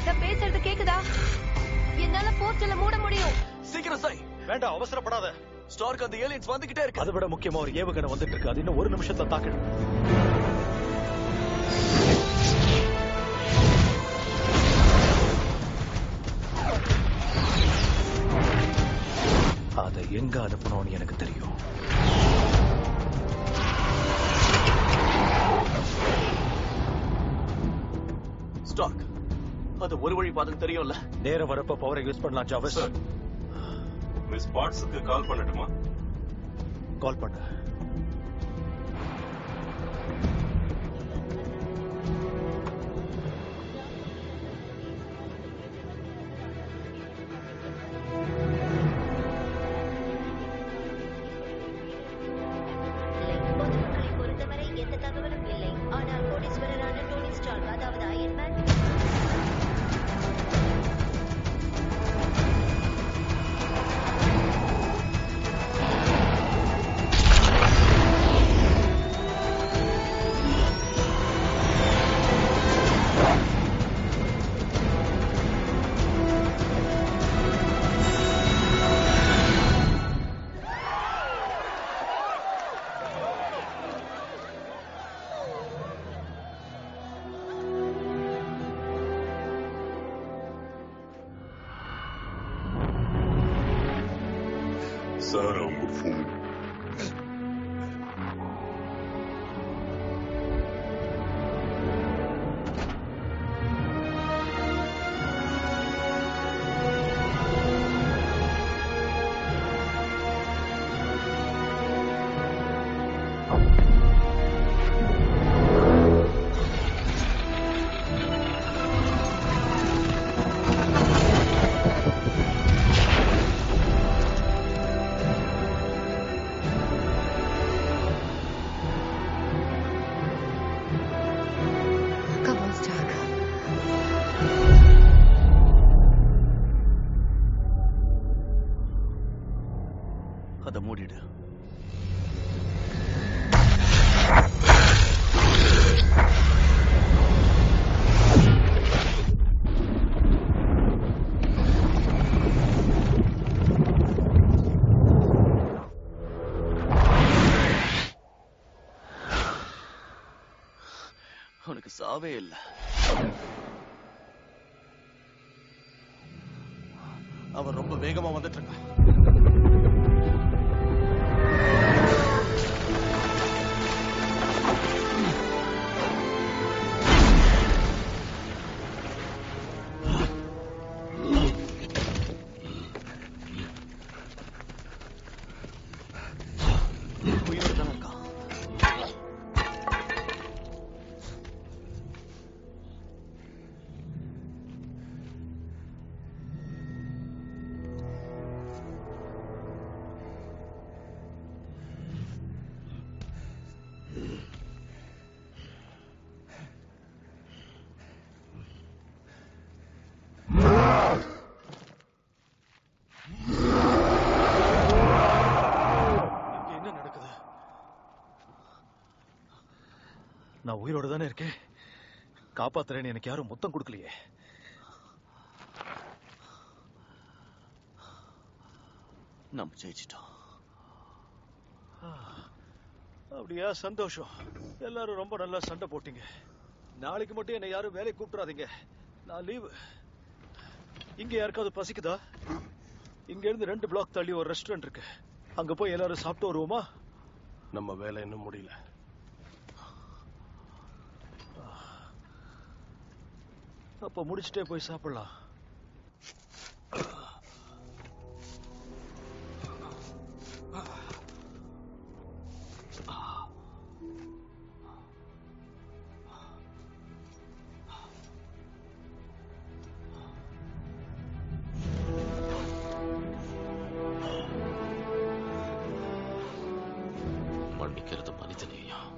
நான் பேசுறது கேக்குதா என்னால போர்ட்டல மூட முடியும் சீக்கிரம் செய் வேண்டாம் அவசரப்படாத ஸ்டார்க் அந்த ஏலியன்ஸ் வந்துகிட்டே இருக்கு அதை விட முக்கியமா ஒரு ஏவுகணை வந்துட்டு இருக்கு அது இன்னும் ஒரு நிமிஷத்துல தாக்கிடும் அதை எங்க அனுப்பணும்னு எனக்கு தெரியும் ஸ்டார்க் அது ஒரு வழி பாதைன்னு தெரியும்ல நேரம் வரப்ப பவரை யூஸ் பண்ணலாம் ஜாவஸ் சார் மிஸ் பாட்ஸுக்கு கால் பண்ணட்டுமா கால் பண்ணு பொதுமக்களை பொறுத்தவரை எந்த தகவலும் இல்லை ஆனால் கோடீஸ்வரரான டோனி ஸ்டார்க் அதாவது அயன்மேன் சார் அவங்க ஃபோன் Come on, Stark. அதை மூடிடு உனக்கு சாவே இல்ல அவன் ரொம்ப வேகமா வந்துட்டு இருக்கான் உயிரோட தான் இருக்கான் இங்க என்ன நடக்குது நான் உயிரோட தானே இருக்கேன் காப்பாத்துறேன்னு எனக்கு யாரும் முத்தம் கொடுக்கலையே நம்ம ஜெயிச்சிட்டோம் அப்படியா சந்தோஷம் எல்லாரும் ரொம்ப நல்லா சண்டை போட்டீங்க நாளைக்கு மட்டும் என்னை யாரும் வேலைக்கு கூப்பிடாதீங்க நான் லீவு இங்க யாருக்காவது பசிக்குதா இங்க இருந்து ரெண்டு பிளாக் தள்ளி ஒரு ரெஸ்டாரண்ட் இருக்கு அங்க போய் எல்லாரும் சாப்பிட்டு வருவோமா நம்ம வேலை இன்னும் முடியல அப்ப முடிச்சுட்டே போய் சாப்பிடலாம் மன்னிக்கிறது மனிதநேயம்